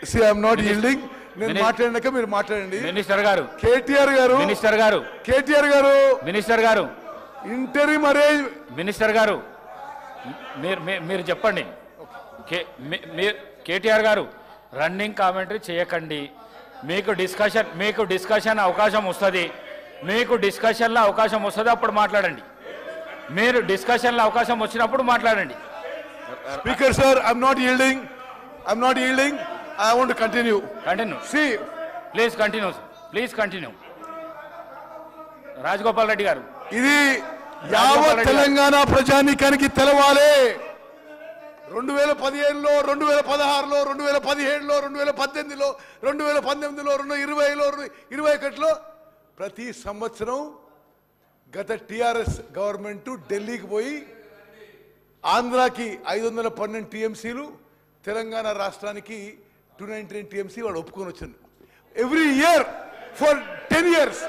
C I'm not yielding నేను మిని- మాట్లాడినాక మీరు మాట్లాడండి మినిస్టర్ గారు కేటీఆర్ గారు మినిస్టర్ గారు కేటీఆర్ గారు మినిస్టర్ గారు ఇంటరీమ్ అరేంజ్ మినిస్టర్ గారు మీరు మీ- మీరు చెప్పండి కే- మీ- మీ- కేటీఆర్ గారు రన్నింగ్ కామెంటరీ చేయకండి మీకు డిస్కషన్ మీకు డిస్కషన్ అవకాశం వస్తుంది మీకు డిస్కషన్లో అవకాశం వస్తుంది అప్పుడు మాట్లాడండి మీరు డిస్కషన్లో అవకాశం వచ్చినప్పుడు మాట్లాడండి speaker sir I'm not yielding I'm not yielding I want continue continue see please continue please continue Rajagopal Reddy garu ఇది రాజగోపాల్ యావత్ రెడ్డి గారు. తెలంగాణ ప్రజానీకానికి తెలవాలి రెండు వేల పదిహేనులో రెండు వేల పదహారులో రెండు వేల పదిహేడులో రెండు వేల పద్దెనిమిదిలో రెండు వేల పంతొమ్మిదిలో రెండు ఇరవైలో రెండు ఇరవై ఒకటిలో ప్రతి సంవత్సరం గత టిఆర్ఎస్ గవర్నమెంట్ ఢిల్లీకి పోయి ఆంధ్రాకి ఐదు వందల పన్నెండు టీఎంసీలు తెలంగాణ రాష్ట్రానికి టూ నైన్టీ నైన్ టీఎంసీ వాడు ఒప్పుకొని వచ్చింది every year for ten years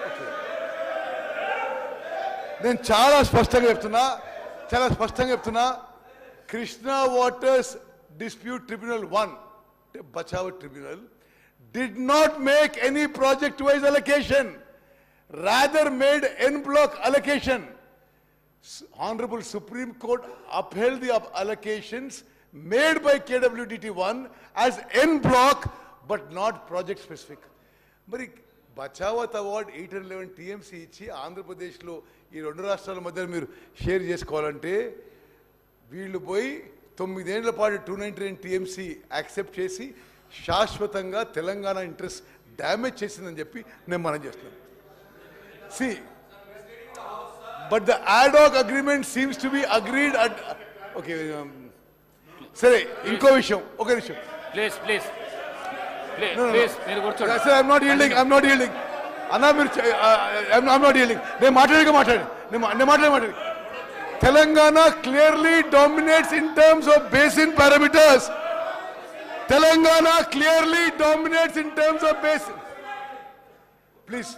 నేను చాలా స్పష్టంగా చెప్తున్నా చాలా స్పష్టంగా చెప్తున్నా Krishna waters dispute tribunal one Bachawat tribunal did not make any project wise allocation rather made an block allocation Honorable Supreme Court upheld the up- allocations made by KWDT1 as N block but not project specific. మరి Bachawat award eight and eleven TMC ఇచ్చి ఆంధ్రప్రదేశ్లో ఈ రెండు రాష్ట్రాల మధ్య మీరు share చేసుకోవాలంటే వీళ్ళు పోయి తొమ్మిదేళ్ల పాటు two ninety nine TMC accept చేసి శాశ్వతంగా తెలంగాణ ఇంట్రెస్ట్ డ్యామేజ్ చేసిందని చెప్పి నేను మనం చేస్తున్నాను see but the ad hoc agreement seems to be agreed at okay సరే ఇంకో విషయం ఒక విషయం ప్లీజ్ ప్లీజ్ ప్లీజ్ మీరు కూర్చోండి sir I'm not yielding I'm not yielding అన్నా మీరు ఐఎమ్ నాట్ ఈల్డింగ్ నేను మాట్లాడిగా మాట్లాడి నేను మా- నేను మాట్లాడి మాట్లాడి Telangana clearly dominates in terms of basin parameters Telangana clearly dominates in terms of basin please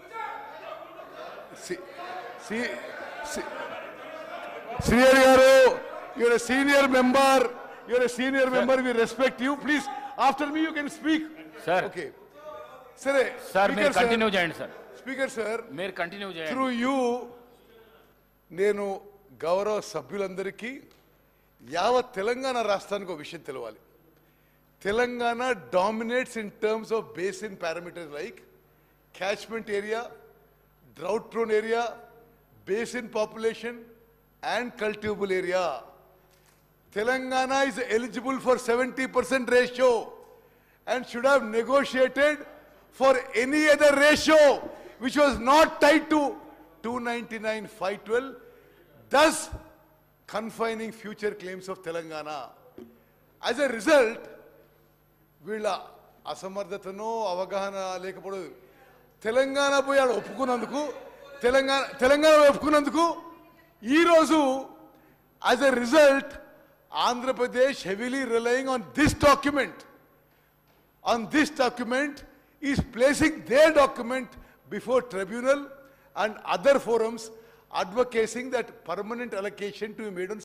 Srihari garu you're a senior member you're a senior member we respect you please after me you can speak Sir. Okay సరే sir మీరు continue చేయండి sir speaker sir మీరు continue చేయండి through you నేను గౌరవ సభ్యులందరికీ యావత్ తెలంగాణ రాష్ట్రానికి ఒక విషయం తెలవాలి Telangana dominates in terms of basin parameters like catchment area drought prone area, basin population, and cultivable area. Telangana is eligible for 70% ratio and should have negotiated for any other ratio which was not tied to 299 512, thus confining future claims of Telangana. As a result, వీళ్ళ అసమర్థతనో అవగాహన లేకపోవడం తెలంగాణ పోయి ఆడ ఒప్పుకున్నందుకు తెలంగాణ తెలంగాణ ఒప్పుకున్నందుకు ఈరోజు as a result Andhra Pradesh heavily relying on this document on this document is placing their document before tribunal and other forums advocating that permanent allocation to be made on